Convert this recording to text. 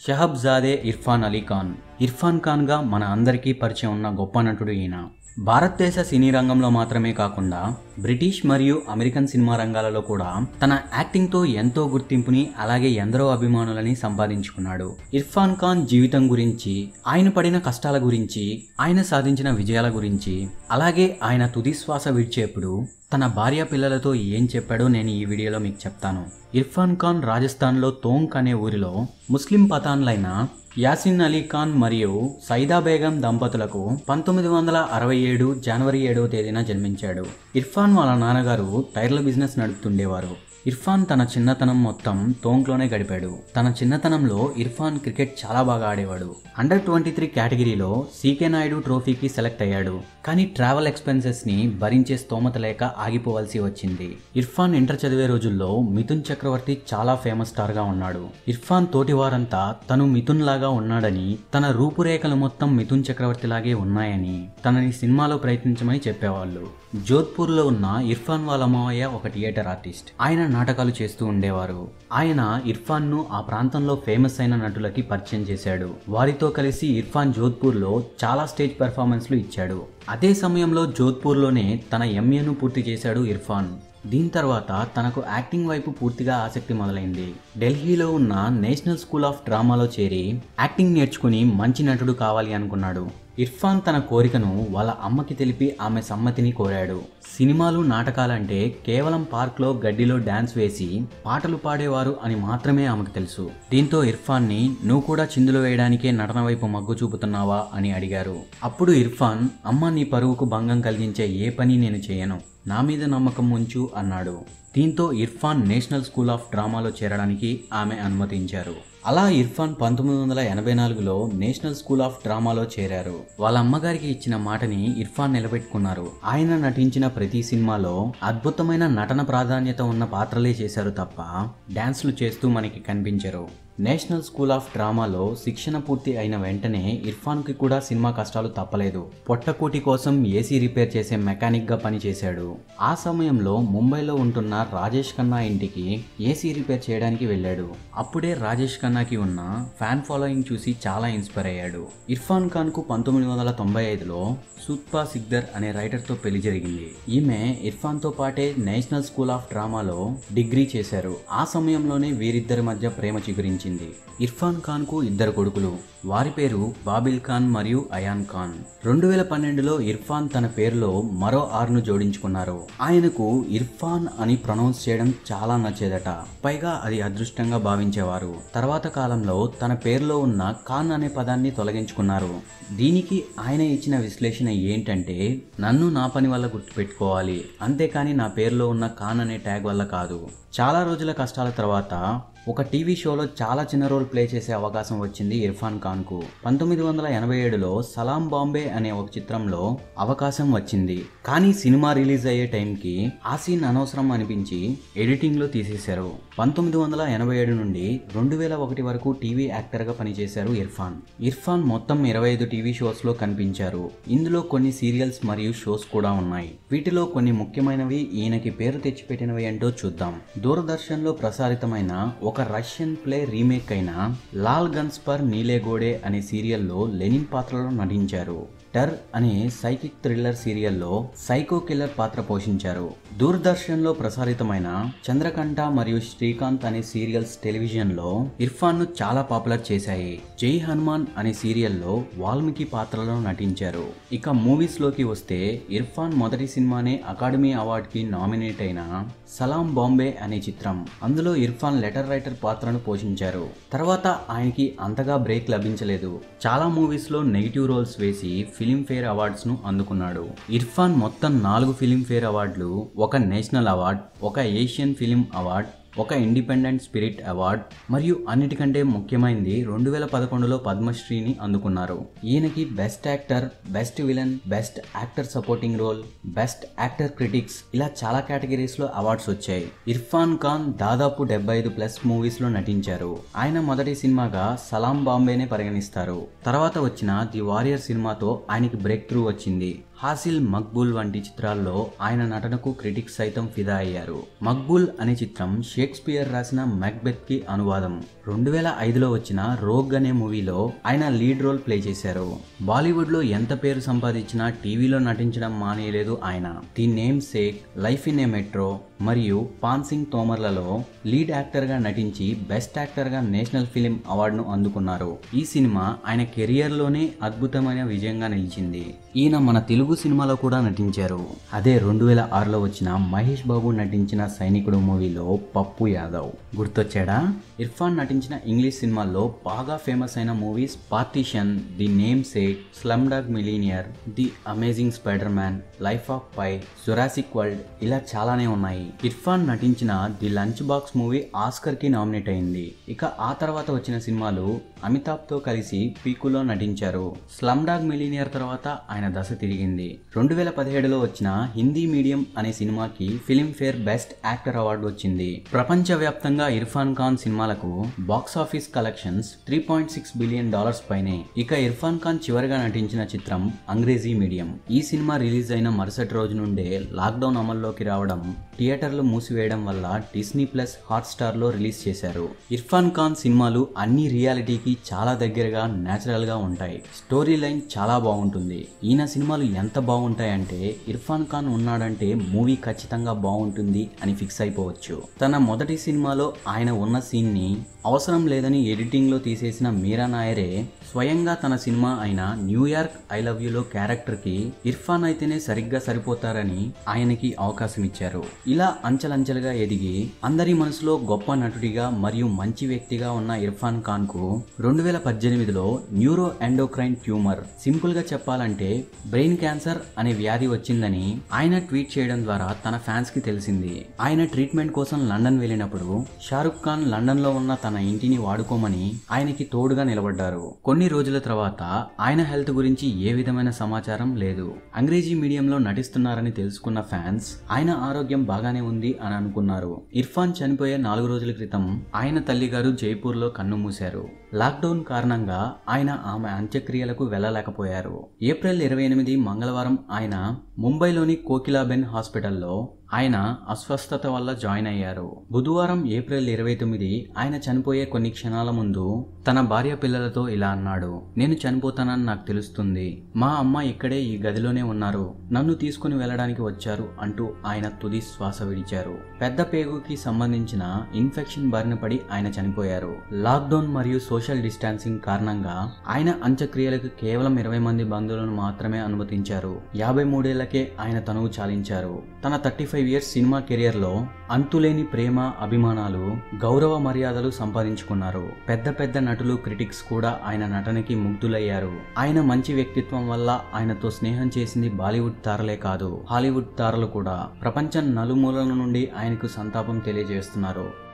షహబ్జాదే ఇర్ఫాన్ అలీ ఖాన్ ఇర్ఫాన్ ఖాన్గా మన అందరికీ పరిచయం ఉన్న గొప్ప నటుడు ఈయన భారతదేశ సినీ రంగంలో మాత్రమే కాకుండా బ్రిటిష్ మరియు అమెరికన్ సినిమా రంగాలలో కూడా తన యాక్టింగ్తో ఎంతో గుర్తింపుని అలాగే ఎందరో అభిమానులని సంపాదించుకున్నాడు ఇర్ఫాన్ ఖాన్ జీవితం గురించి ఆయన పడిన కష్టాల గురించి ఆయన సాధించిన విజయాల గురించి అలాగే ఆయన తుది శ్వాస విడిచేప్పుడు తన భార్య పిల్లలతో ఏం చెప్పాడో నేను ఈ వీడియోలో మీకు చెప్తాను ఇర్ఫాన్ ఖాన్ రాజస్థాన్లో తోంక్ అనే ఊరిలో ముస్లిం పతాన్లైన యాసిన్ అలీ ఖాన్ మరియు సైదా బేగం దంపతులకు పంతొమ్మిది వందల అరవై ఏడు జనవరి ఏడవ తేదీన జన్మించాడు ఇర్ఫాన్ వాళ్ళ నాన్నగారు టైర్ల బిజినెస్ నడుపుతుండేవారు ఇర్ఫాన్ తన చిన్నతనం మొత్తం తోంక్లోనే గడిపాడు తన చిన్నతనంలో ఇర్ఫాన్ క్రికెట్ చాలా బాగా ఆడేవాడు అండర్ ట్వంటీ త్రీ కేటగిరీలో సీకే నాయుడు ట్రోఫీకి సెలెక్ట్ అయ్యాడు కానీ ట్రావెల్ ఎక్స్పెన్సెస్ ని భరించే స్తోమత లేక ఆగిపోవాల్సి వచ్చింది ఇర్ఫాన్ ఇంటర్ చదివే రోజుల్లో మిథున్ చక్రవర్తి చాలా ఫేమస్ స్టార్ గా ఉన్నాడు ఇర్ఫాన్ తోటి వారంతా తను మిథున్ లాగా ఉన్నాడని తన రూపురేఖలు మొత్తం మిథున్ చక్రవర్తి లాగే ఉన్నాయని తనని సినిమాలో ప్రయత్నించమని చెప్పేవాళ్ళు జోధ్పూర్లో ఉన్న ఇర్ఫాన్ వాళ్ళ మావయ్య ఒక థియేటర్ ఆర్టిస్ట్ ఆయన నాటకాలు చేస్తూ ఉండేవారు ఆయన ఇర్ఫాన్ను ఆ ప్రాంతంలో ఫేమస్ అయిన నటులకి పరిచయం చేశాడు వారితో కలిసి ఇర్ఫాన్ జోధ్పూర్లో చాలా స్టేజ్ పెర్ఫార్మెన్స్లు ఇచ్చాడు అదే సమయంలో జోధ్పూర్లోనే తన ఎంఏను పూర్తి చేశాడు ఇర్ఫాన్ దీని తర్వాత తనకు యాక్టింగ్ వైపు పూర్తిగా ఆసక్తి మొదలైంది ఢిల్లీలో ఉన్న నేషనల్ స్కూల్ ఆఫ్ డ్రామాలో చేరి యాక్టింగ్ నేర్చుకుని మంచి నటుడు కావాలి అనుకున్నాడు ఇర్ఫాన్ తన కోరికను వాళ్ళ అమ్మకి తెలిపి ఆమె సమ్మతిని కోరాడు సినిమాలు నాటకాలంటే కేవలం పార్క్లో గడ్డిలో డ్యాన్స్ వేసి పాటలు పాడేవారు అని మాత్రమే ఆమెకు తెలుసు దీంతో ఇర్ఫాన్ని నువ్వు కూడా చిందులు వేయడానికే నటన వైపు మగ్గు చూపుతున్నావా అని అడిగారు అప్పుడు ఇర్ఫాన్ అమ్మ నీ పరువుకు భంగం కలిగించే ఏ పని నేను చేయను నా మీద నమ్మకం ఉంచు అన్నాడు దీంతో ఇర్ఫాన్ నేషనల్ స్కూల్ ఆఫ్ డ్రామాలో చేరడానికి ఆమె అనుమతించారు అలా ఇర్ఫాన్ పంతొమ్మిది వందల ఎనభై నాలుగులో నేషనల్ స్కూల్ ఆఫ్ డ్రామాలో చేరారు వాళ్ళ అమ్మగారికి ఇచ్చిన మాటని ఇర్ఫాన్ నిలబెట్టుకున్నారు ఆయన నటించిన ప్రతి సినిమాలో అద్భుతమైన నటన ప్రాధాన్యత ఉన్న పాత్రలే చేశారు తప్ప డాన్స్లు చేస్తూ మనకి కనిపించరు నేషనల్ స్కూల్ ఆఫ్ డ్రామాలో శిక్షణ పూర్తి అయిన వెంటనే ఇర్ఫాన్కి కూడా సినిమా కష్టాలు తప్పలేదు పొట్టకూటి కోసం ఏసీ రిపేర్ చేసే మెకానిక్గా పనిచేశాడు ఆ సమయంలో ముంబైలో ఉంటున్న రాజేష్ ఖన్నా ఇంటికి ఏసీ రిపేర్ చేయడానికి వెళ్ళాడు అప్పుడే రాజేష్ ఖన్నాకి ఉన్న ఫ్యాన్ ఫాలోయింగ్ చూసి చాలా ఇన్స్పైర్ అయ్యాడు ఇర్ఫాన్ ఖాన్కు పంతొమ్మిది వందల తొంభై ఐదులో సుత్పా సిక్దర్ అనే రైటర్తో పెళ్లి జరిగింది ఈమె ఇర్ఫాన్తో పాటే నేషనల్ స్కూల్ ఆఫ్ డ్రామాలో డిగ్రీ చేశారు ఆ సమయంలోనే వీరిద్దరి మధ్య ప్రేమ చిగురించింది ఇర్ఫాన్ ఖాన్ కు ఇద్దరు కొడుకులు వారి పేరు బాబిల్ ఖాన్ మరియు అయాన్ ఖాన్ రెండు వేల పన్నెండులో ఇర్ఫాన్ తన పేరులో మరో ఆరును జోడించుకున్నారు ఆయనకు ఇర్ఫాన్ అని ప్రొనౌన్స్ చేయడం చాలా నచ్చేదట పైగా అది అదృష్టంగా భావించేవారు తర్వాత కాలంలో తన పేరులో ఉన్న ఖాన్ అనే పదాన్ని తొలగించుకున్నారు దీనికి ఆయన ఇచ్చిన విశ్లేషణ ఏంటంటే నన్ను నా పని వల్ల గుర్తుపెట్టుకోవాలి అంతేకాని నా పేరులో ఉన్న ఖాన్ అనే ట్యాగ్ వల్ల కాదు చాలా రోజుల కష్టాల తర్వాత ఒక టీవీ షోలో చాలా చిన్న రోల్ ప్లే చేసే అవకాశం వచ్చింది ఇర్ఫాన్ ఖాన్కు పంతొమ్మిది వందల ఎనభై ఏడులో సలాం బాంబే అనే ఒక చిత్రంలో అవకాశం వచ్చింది కానీ సినిమా రిలీజ్ అయ్యే టైంకి ఆ సీన్ అనవసరం అనిపించి ఎడిటింగ్లో తీసేశారు పంతొమ్మిది వందల ఎనభై ఏడు నుండి రెండు వేల ఒకటి వరకు టీవీ యాక్టర్గా పనిచేశారు ఇర్ఫాన్ ఇర్ఫాన్ మొత్తం ఇరవై ఐదు టీవీ షోస్లో కనిపించారు ఇందులో కొన్ని సీరియల్స్ మరియు షోస్ కూడా ఉన్నాయి వీటిలో కొన్ని ముఖ్యమైనవి ఈయనకి పేరు తెచ్చిపెట్టినవి ఏంటో చూద్దాం దూరదర్శన్లో ప్రసారితమైన ఒక రష్యన్ ప్లే రీమేక్ అయిన లాల్ గన్స్ పర్ నీలేగోడే అనే సీరియల్లో లెనిన్ పాత్రలో నటించారు టర్ అనే సైకిక్ థ్రిల్లర్ సీరియల్లో సైకో కిల్లర్ పాత్ర పోషించారు దూరదర్శన్లో ప్రసారితమైన చంద్రకంఠ మరియు శ్రీకాంత్ అనే సీరియల్స్ టెలివిజన్లో ఇర్ఫాన్ను చాలా పాపులర్ చేశాయి జై హనుమాన్ అనే సీరియల్లో వాల్మీకి పాత్రలో నటించారు ఇక మూవీస్లోకి వస్తే ఇర్ఫాన్ మొదటి సినిమానే అకాడమీ అవార్డుకి నామినేట్ అయిన సలాం బాంబే అనే చిత్రం అందులో ఇర్ఫాన్ లెటర్ రైటర్ పాత్రను పోషించారు తర్వాత ఆయనకి అంతగా బ్రేక్ లభించలేదు చాలా మూవీస్లో నెగిటివ్ రోల్స్ వేసి ఫిలింఫేర్ అవార్డ్స్ను అందుకున్నాడు ఇర్ఫాన్ మొత్తం నాలుగు ఫిలింఫేర్ అవార్డులు ఒక నేషనల్ అవార్డ్ ఒక ఏషియన్ ఫిలిం అవార్డ్ ఒక ఇండిపెండెంట్ స్పిరిట్ అవార్డ్ మరియు అన్నిటికంటే ముఖ్యమైనది రెండు వేల పదకొండులో పద్మశ్రీని అందుకున్నారు ఈయనకి best actor best villain best actor supporting role best actor critics ఇలా చాలా కేటగిరీస్ లో అవార్డ్స్ వచ్చాయి ఇర్ఫాన్ ఖాన్ దాదాపు డెబ్బై ఐదు ప్లస్ మూవీస్ లో నటించారు ఆయన మొదటి సినిమాగా సలాం బాంబేనే పరిగణిస్తారు తర్వాత వచ్చిన ది వారియర్ సినిమాతో ఆయనకి బ్రేక్ త్రూ వచ్చింది హాసిల్ మక్బూల్ వంటి చిత్రాల్లో ఆయన నటనకు క్రిటిక్స్ సైతం ఫిదా అయ్యారు మక్బూల్ అనే చిత్రం షేక్స్పియర్ రాసిన మ్యాక్బెత్ కి అనువాదం రెండు వేల ఐదులో వచ్చిన రోగ్ అనే మూవీలో ఆయన లీడ్ రోల్ ప్లే చేశారు బాలీవుడ్ లో ఎంత పేరు సంపాదించినా టీవీలో నటించడం మానేయలేదు ఆయన the namesake life in a metro మరియు పాన్ సింగ్ తోమర్లలో లీడ్ యాక్టర్ గా నటించి బెస్ట్ యాక్టర్ గా నేషనల్ ఫిలిం అవార్డును అందుకున్నారు ఈ సినిమా ఆయన కెరియర్ లోనే అద్భుతమైన విజయంగా నిలిచింది ఈయన మన తెలుగు సినిమాలో కూడా నటించారు అదే రెండు వేల ఆరులో వచ్చిన మహేష్ బాబు నటించిన సైనికుడు మూవీలో పప్పు యాదవ్ గుర్తొచ్చాడా ఇర్ఫాన్ నటించిన ఇంగ్లీష్ సినిమాల్లో బాగా ఫేమస్ అయిన movies partition the namesake slumdog millionaire the amazing spider man life of pi Jurassic world ఇలా చాలానే ఉన్నాయి ఇర్ఫాన్ నటించిన the lunchbox movie Oscar కి నామినేట్ అయింది ఇక ఆ తర్వాత వచ్చిన సినిమాలు అమితాబ్ తో కలిసి పీకులో నటించారు స్లమ్ డాగ్ మిలీనియర్ తర్వాత ఆయన దశ తిరిగింది రెండు వేల పదిహేడులో వచ్చిన హిందీ మీడియం అనే సినిమాకి ఫిలింఫేర్ బెస్ట్ యాక్టర్ అవార్డు వచ్చింది ప్రపంచవ్యాప్తంగా ఇర్ఫాన్ ఖాన్ సినిమాలకు box office collections three point six billion dollars పైనే ఇక ఇర్ఫాన్ ఖాన్ చివరిగా నటించిన చిత్రం అంగ్రేజీ మీడియం ఈ సినిమా రిలీజ్ అయిన మరుసటి రోజు నుండే లాక్డౌన్ అమల్లోకి రావడం థియేటర్లు మూసివేయడం వల్ల డిస్నీ ప్లస్ హాట్స్టార్ లో రిలీజ్ చేశారు ఇర్ఫాన్ ఖాన్ సినిమాలు అన్ని రియాలిటీకి చాలా దగ్గరగా నేచురల్ గా ఉంటాయి స్టోరీ లైన్ చాలా బాగుంటుంది ఈయన సినిమాలు ఎంత బాగుంటాయంటే ఇర్ఫాన్ ఖాన్ ఉన్నాడంటే మూవీ ఖచ్చితంగా బాగుంటుంది అని ఫిక్స్ అయిపోవచ్చు తన మొదటి సినిమాలో ఆయన ఉన్న సీన్ ని అవసరం లేదని ఎడిటింగ్ లో తీసేసిన మీరా నాయరే స్వయంగా తన సినిమా అయిన న్యూయార్క్ ఐ లవ్ యూలో క్యారెక్టర్ కి ఇర్ఫాన్ అయితేనే సరిగ్గా సరిపోతారని ఆయనకి అవకాశం ఇచ్చారు ఇలా అంచెలంచెలుగా ఎదిగి అందరి మనసులో గొప్ప నటుడిగా మరియు మంచి వ్యక్తిగా ఉన్న ఇర్ఫాన్ ఖాన్ కు రెండు వేల పద్దెనిమిదిలో న్యూరో ఎండోక్రైన్ ట్యూమర్ సింపుల్ గా చెప్పాలంటే బ్రెయిన్ క్యాన్సర్ అనే వ్యాధి వచ్చిందని ఆయన ట్వీట్ చేయడం ద్వారా తన ఫ్యాన్స్ కి తెలిసింది ఆయన ట్రీట్మెంట్ కోసం లండన్ వెళ్ళినప్పుడు షారుఖ్ ఖాన్ లండన్ లో ఉన్న తన ఇంటిని వాడుకోమని ఆయనకి తోడుగా నిలబడ్డారు కొన్ని రోజుల తర్వాత ఆయన హెల్త్ గురించి ఏ విధమైన సమాచారం లేదు అంగ్రేజీ మీడియంలో నటిస్తున్నారని తెలుసుకున్న ఫ్యాన్స్ ఆయన ఆరోగ్యం బాగానే ఉంది అని అనుకున్నారు ఇర్ఫాన్ చనిపోయే నాలుగు రోజుల క్రితం ఆయన తల్లిగారు జైపూర్ లో కన్ను మూశారు లాక్డౌన్ కారణంగా ఆయన ఆమె అంత్యక్రియలకు వెళ్ళలేకపోయారు ఏప్రిల్ ఇరవై ఎనిమిది మంగళవారం ఆయన ముంబైలోని కోకిలాబెన్ హాస్పిటల్లో ఆయన అస్వస్థత వల్ల జాయిన్ అయ్యారు బుధవారం ఏప్రిల్ ఇరవై తొమ్మిది ఆయన చనిపోయే కొన్ని క్షణాల ముందు తన భార్య పిల్లలతో ఇలా అన్నాడు నేను చనిపోతానని నాకు తెలుస్తుంది మా అమ్మ ఇక్కడే ఈ గదిలోనే ఉన్నారు నన్ను తీసుకుని వెళ్ళడానికి వచ్చారు అంటూ ఆయన తుది శ్వాస విడిచారు పెద్ద పేగుకి సంబంధించిన ఇన్ఫెక్షన్ బారిన పడి ఆయన చనిపోయారు లాక్డౌన్ మరియు సోషల్ డిస్టాన్సింగ్ కారణంగా ఆయన అంత్యక్రియలకు కేవలం ఇరవై మంది బంధువులను మాత్రమే అనుమతించారు యాభై మూడేళ్లకే ఆయన తనువు చాలించారు తన థర్టీ ఫైవ్ ఇయర్స్ సినిమా కెరియర్లో అంతులేని ప్రేమ అభిమానాలు గౌరవ మర్యాదలు సంపాదించుకున్నారు పెద్ద పెద్ద నటులు క్రిటిక్స్ కూడా ఆయన నటనకి ముగ్ధులయ్యారు ఆయన మంచి వ్యక్తిత్వం వల్ల ఆయనతో స్నేహం చేసింది బాలీవుడ్ తారలే కాదు హాలీవుడ్ తారలు కూడా ప్రపంచం నలుమూలల నుండి ఆయనకు సంతాపం తెలియజేస్తున్నారు